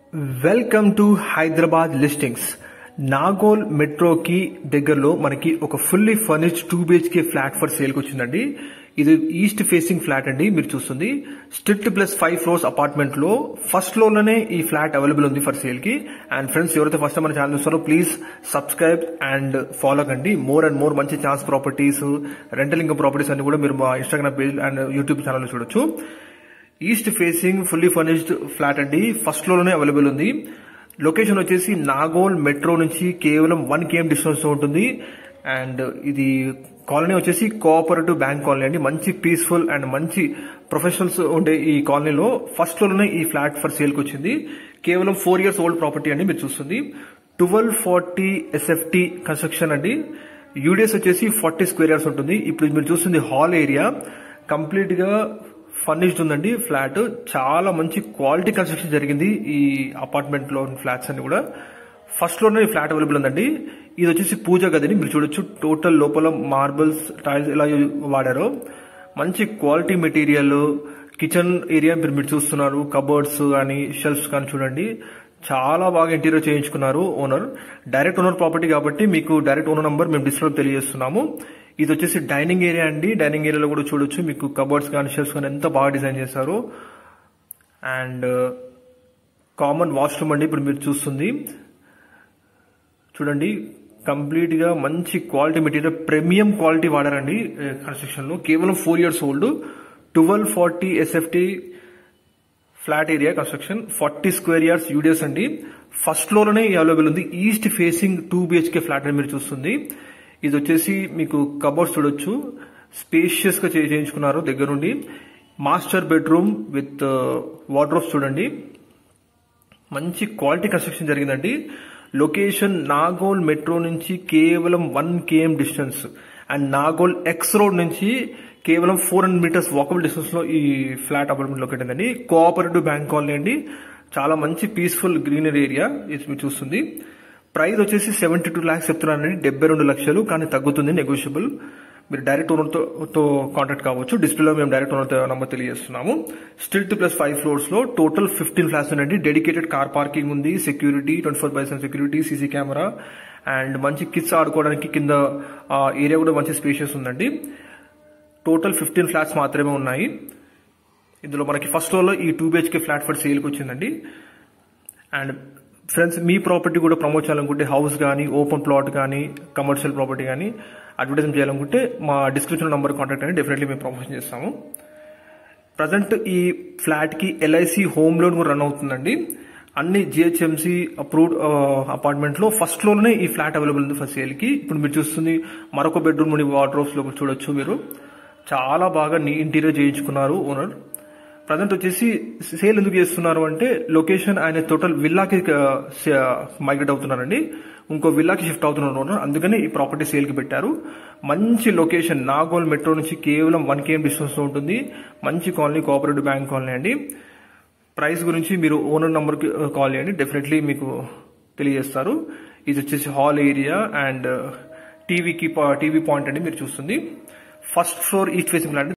welcome to Hyderabad listings Nagole మెట్రోకి దగ్గరలో మనకి ఒక fully furnished two BHK flat for సేల్కి వచ్చిందండి ఇది ఈస్ట్ ఫేసింగ్ ఫ్లాట్ అండి మీరు చూస్తుంది stilt plus five floors apartment లో ఫస్ట్ ఫ్లోర్ లోనే ఈ ఫ్లాట్ అవైలబుల్ ఉంది ఫర్ సేల్ కి అండ్ ఫ్రెండ్స్ ఎవరైతే ఫస్ట్ మన ఛానల్ చూస్తారో ప్లీజ్ సబ్స్క్రైబ్ అండ్ ఫాలో కండి మోర్ అండ్ మోర్ మంచి chance properties rental income properties అన్ని కూడా మీరు మా Instagram page and YouTube channel చూడొచ్చు east facing fully furnished flat అండి ఫస్ట్ ఫ్లోర్ అవైలబుల్ ఉంది లొకేషన్ వచ్చేసి నాగోల్ మెట్రో నుంచి కేవలం వన్ కేఎం డిస్టెన్స్ లో ఉంటుంది అండ్ ఇది కాలనీ వచ్చేసి కోఆపరేటివ్ బ్యాంక్ కాలనీ అండి మంచి పీస్ఫుల్ అండ్ మంచి ప్రొఫెషనల్స్ ఉండే ఈ కాలనీలో ఫస్ట్ ఫ్లోర్లోనే ఈ ఫ్లాట్ ఫర్ సేల్కి వచ్చింది కేవలం ఫోర్ ఇయర్స్ ఓల్డ్ ప్రాపర్టీ అండి మీరు చూస్తుంది ట్వెల్వ్ ఫార్టీ ఎస్ఎఫ్టీ కన్స్ట్రక్షన్ అండి యూడిఎస్ వచ్చేసి ఫార్టీ స్క్వేర్ ఇయర్స్ ఉంటుంది ఇప్పుడు మీరు చూస్తుంది హాల్ ఏరియా కంప్లీట్ గా ఫర్నిష్డ్ ఉందండి ఫ్లాట్ చాలా మంచి క్వాలిటీ కన్స్ట్రక్షన్ జరిగింది ఈ అపార్ట్మెంట్ లో ఫ్లాట్స్ అన్ని కూడా ఫస్ట్ లోనే ఈ ఫ్లాట్ అవైలబుల్ ఉందండి ఇది వచ్చేసి పూజ గదిని మీరు చూడొచ్చు టోటల్ లోపల మార్బల్స్ టైల్స్ ఇలా వాడారు మంచి క్వాలిటీ మెటీరియల్ కిచెన్ ఏరియా మీరు మీరు చూస్తున్నారు కబోర్డ్స్ కానీ షెల్ఫ్స్ కానీ చూడండి చాలా బాగా ఇంటీరియర్ చేయించుకున్నారు ఓనర్ డైరెక్ట్ ఓనర్ ప్రాపర్టీ కాబట్టి మీకు డైరెక్ట్ ఓనర్ నంబర్ మేము డిస్ప్లే తెలియజేస్తున్నాము ఇది వచ్చేసి డైనింగ్ ఏరియా అండి డైనింగ్ ఏరియాలో కూడా చూడొచ్చు మీకు కబోర్డ్స్ కానీ షెల్ఫ్స్ కానీ ఎంత బాగా డిజైన్ చేశారు అండ్ కామన్ వాష్రూమ్ అండి ఇప్పుడు మీరు చూస్తుంది చూడండి కంప్లీట్ గా మంచి క్వాలిటీ మెటీరియల్ ప్రీమియం క్వాలిటీ వాడారండి కన్స్ట్రక్షన్ లో కేవలం four years old twelve forty SFT flat area construction forty square yards UDS అండి ఫస్ట్ ఫ్లోర్ లోనే అవైలబుల్ ఉంది east facing two BHK flat అని మీరు చూస్తుంది ఇది వచ్చేసి మీకు కబోర్డ్స్ చూడొచ్చు స్పేషియస్ గా చేయించుకున్నారు దగ్గర నుండి మాస్టర్ బెడ్రూమ్ విత్ వార్డ్రోబ్స్ చూడండి మంచి క్వాలిటీ కన్స్ట్రక్షన్ జరిగిందండి లొకేషన్ నాగోల్ మెట్రో నుంచి కేవలం one KM distance and Nagole X road నుంచి కేవలం four hundred meters walkable distance లో ఈ ఫ్లాట్ అపార్ట్మెంట్ లొకేట్ అయిందండి కోఆపరేటివ్ బ్యాంక్ కాలనీ అండి చాలా మంచి పీస్ఫుల్ గ్రీనరీ ఏరియా ఇది మీరు చూస్తుంది ప్రైస్ వచ్చేసి సెవెంటీ టూ ల్యాక్స్ చెప్తున్నానండి డెబ్బై రెండు లక్షలు కానీ తగ్గుతుంది నెగోషియబుల్ మీరు డైరెక్ట్ ఓనర్తో తో కాంటాక్ట్ కావచ్చు డిస్ప్లేలో మేము డైరెక్ట్ ఓనర్తో నంబర్ తెలియజేస్తున్నాము స్ట్రిక్ట్ ప్లస్ ఫైవ్ ఫ్లోర్స్ లో టోటల్ ఫిఫ్టీన్ ఫ్లాట్స్ ఉన్నాయండి డెడికేటెడ్ కార్ పార్కింగ్ ఉంది security twenty four by seven security CC camera and మంచి కిడ్స్ ఆడుకోవడానికి కింద ఏరియా కూడా మంచి స్పేషియస్ ఉందండి టోటల్ ఫిఫ్టీన్ ఫ్లాట్స్ మాత్రమే ఉన్నాయి ఇందులో మనకి ఫస్ట్ లో ఈ టూ బిహెచ్కే ఫ్లాట్ ఫర్ సేల్కి వచ్చిందండి అండ్ ఫ్రెండ్స్ మీ ప్రాపర్టీ కూడా ప్రమోట్ చేయాలనుకుంటే హౌస్ కానీ ఓపెన్ ప్లాట్ కానీ కమర్షియల్ ప్రాపర్టీ కానీ అడ్వర్టైజ్మెంట్ చేయాలనుకుంటే మా డిస్క్రిప్షన్ నంబర్ కాంటాక్ట్ అని డెఫినెట్లీ మేము ప్రమోషన్ చేస్తాము ప్రజెంట్ ఈ ఫ్లాట్ కి ఎల్ఐసి హోమ్ లోన్ కూడా రన్ అవుతుందండి అన్ని జిహెచ్ఎంసీ అప్రూవ్డ్ అపార్ట్మెంట్ లో ఫస్ట్ లోనే ఈ ఫ్లాట్ అవైలబుల్ ఉంది ఫస్ట్ సేల్ కి ఇప్పుడు మీరు చూస్తుంది మరొక బెడ్రూమ్ నుండి వార్డ్రోబ్స్ లో చూడొచ్చు మీరు చాలా బాగా నీ ఇంటీరియర్ చేయించుకున్నారు ఓనర్ ప్రజెంట్ వచ్చేసి సేల్ ఎందుకు చేస్తున్నారు అంటే లొకేషన్ ఆయన టోటల్ విల్లాకి మైగ్రేట్ అవుతున్నారండి ఇంకో విల్లాకి షిఫ్ట్ అవుతున్నారు అందుకని ఈ ప్రాపర్టీ సేల్ కి పెట్టారు మంచి లొకేషన్ నాగోల్ మెట్రో నుంచి కేవలం వన్ కేఎం డిస్టెన్స్ లో ఉంటుంది మంచి కాలనీ కోఆపరేటివ్ బ్యాంక్ కాలనీ అండి ప్రైస్ గురించి మీరు ఓనర్ నంబర్ కి కాల్ చేయండి డెఫినెట్లీ మీకు తెలియజేస్తారు ఇది వచ్చేసి హాల్ ఏరియా అండ్ టీవీకి టీవీ పాయింట్ అండి మీరు చూస్తుంది first floor east facing plant